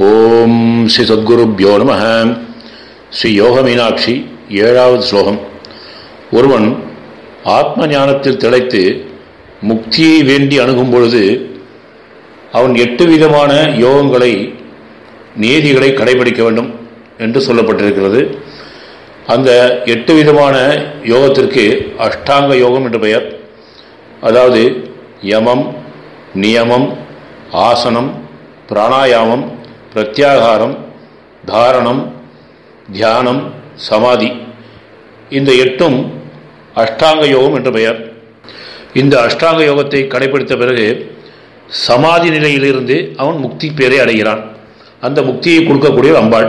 ஓம் ஸ்ரீ சத்குருப்யோ நம ஸ்ரீ யோக மீனாட்சி ஏழாவது ஸ்லோகம் ஒருவன் ஆத்ம ஞானத்தில் திளைத்து முக்தியை வேண்டி அணுகும் பொழுது அவன் எட்டு விதமான யோகங்களை நீதிகளை கடைபிடிக்க வேண்டும் என்று சொல்லப்பட்டிருக்கிறது அந்த எட்டு விதமான யோகத்திற்கு அஷ்டாங்க யோகம் என்று பெயர் அதாவது யமம் நியமம் ஆசனம் பிராணாயாமம் பிரத்யாகாரம் தாரணம் தியானம் சமாதி இந்த எட்டும் அஷ்டாங்க யோகம் என்று பெயர் இந்த அஷ்டாங்க யோகத்தை கடைபிடித்த பிறகு சமாதி நிலையிலிருந்து அவன் முக்தி பேரை அடைகிறான் அந்த முக்தியை கொடுக்கக்கூடிய அம்பாள்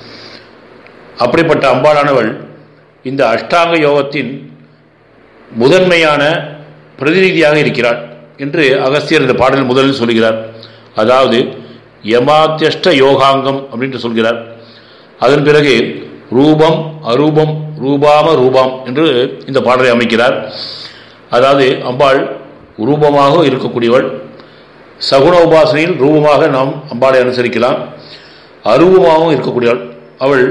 அப்படிப்பட்ட அம்பாளானவள் இந்த அஷ்டாங்க யோகத்தின் முதன்மையான பிரதிநிதியாக இருக்கிறாள் என்று அகஸ்தியர் இந்த பாடலில் முதலில் சொல்கிறார் அதாவது யமாத்தியஷ்ட யோகாங்கம் அப்படின்னு சொல்கிறார் அதன் பிறகு ரூபம் அரூபம் ரூபாம ரூபாம் என்று இந்த பாடலை அமைக்கிறார் அதாவது அம்பாள் ரூபமாக இருக்கக்கூடியவள் சகுன உபாசனையில் ரூபமாக நாம் அம்பாளை அனுசரிக்கலாம் அரூபமாகவும் இருக்கக்கூடியவள் அவள்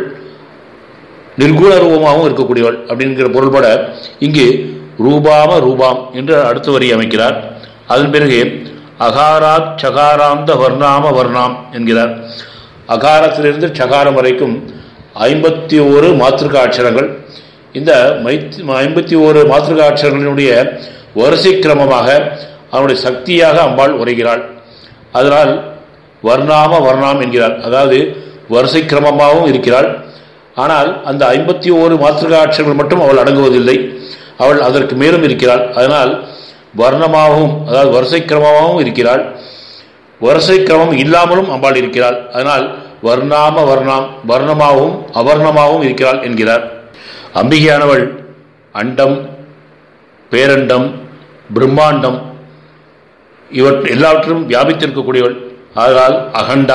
நிர்குண ரூபமாகவும் இருக்கக்கூடியவள் அப்படிங்கிற பொருள்பட இங்கு ரூபாம ரூபாம் என்று அடுத்த வரி அமைக்கிறார் அதன் பிறகு அகாராத் சகாராந்த வர்ணாம வர்ணாம் என்கிறார் அகாரத்திலிருந்து சகாரம் வரைக்கும் ஐம்பத்தி ஓரு மாத்திருக்க அட்சரங்கள் இந்த ஐம்பத்தி ஓரு மாத்திருக்க அட்சரங்களினுடைய வரிசை கிரமமாக அவனுடைய சக்தியாக அம்பாள் உரைகிறாள் அதனால் வர்ணாம வர்ணாம் என்கிறாள் அதாவது வரிசை கிரமமாகவும் இருக்கிறாள் ஆனால் அந்த ஐம்பத்தி ஓரு மாத்திருக்காட்சர்கள் மட்டும் அவள் அடங்குவதில்லை அவள் அதற்கு மேலும் இருக்கிறாள் அதனால் வர்ணமாகவும் அதாவது வரிசை கிரமமாகவும் இருக்கிறாள் வரிசை கிரமம் இல்லாமலும் அம்பாள் இருக்கிறாள் அதனால் வர்ணாம வர்ணாம் வர்ணமாகவும் அவர்ணமாகவும் இருக்கிறாள் என்கிறார் அம்பிகையானவள் அண்டம் பேரண்டம் பிரம்மாண்டம் இவற் எல்லாவற்றிலும் வியாபித்திருக்கக்கூடியவள் அதனால் அகண்டா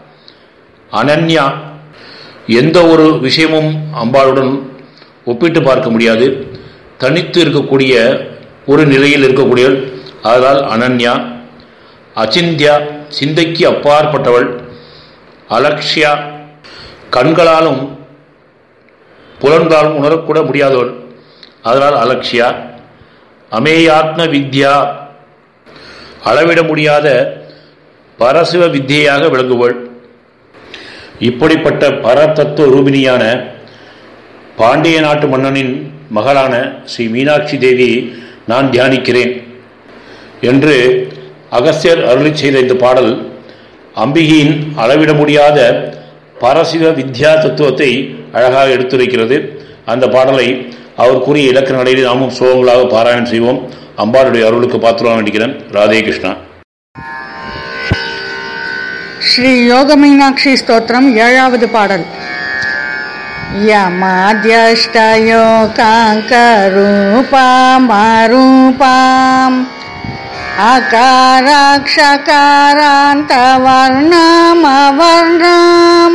அனன்யா எந்த ஒரு விஷயமும் அம்பாளுடன் ஒப்பிட்டு பார்க்க முடியாது தனித்து இருக்கக்கூடிய ஒரு நிலையில் இருக்கக்கூடியவள் அதனால் அனன்யா அச்சிந்தியா சிந்தைக்கு அப்பாற்பட்டவள் அலக்ஷியா கண்களாலும் புலன்களாலும் உணரக்கூட முடியாதவள் அதனால் அலக்ஷியா அமேயாத்ம வித்யா அளவிட முடியாத பரசிவ வித்தியாக விளங்குவள் இப்படிப்பட்ட பரதத்துவ ரூபினியான பாண்டிய நாட்டு மன்னனின் மகளான ஸ்ரீ மீனாட்சி தேவி நான் தியானிக்கிறேன் என்று அகஸ்தியர் அருளி செய்த இந்த பாடல் அம்பிகையின் அளவிட முடியாத பரசிவ வித்யா தத்துவத்தை அழகாக எடுத்துரைக்கிறது அந்த பாடலை அவர் கூறிய இலக்க நடையில் நாமும் சோகங்களாக பாராயணம் செய்வோம் அம்பாளுடைய அருளுக்கு பாத்திரம் வேண்டிக்கிறேன் ராதே கிருஷ்ணா ஸ்ரீ யோக மீனாட்சி ஸ்தோத்திரம் ஏழாவது பாடல் யமாத்யஷ்டயோகாங்கரூபாம் அகாராட்சகாராந்தவர்ணமவர்ணாம்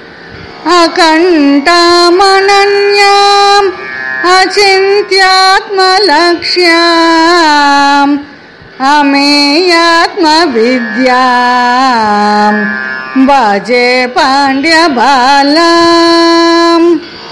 अकण्ठामनन्याम् अचिन्त्यात्मलक्ष्याम् अमेयात्मविद्याम् भजे पाण्ड्यबालाम्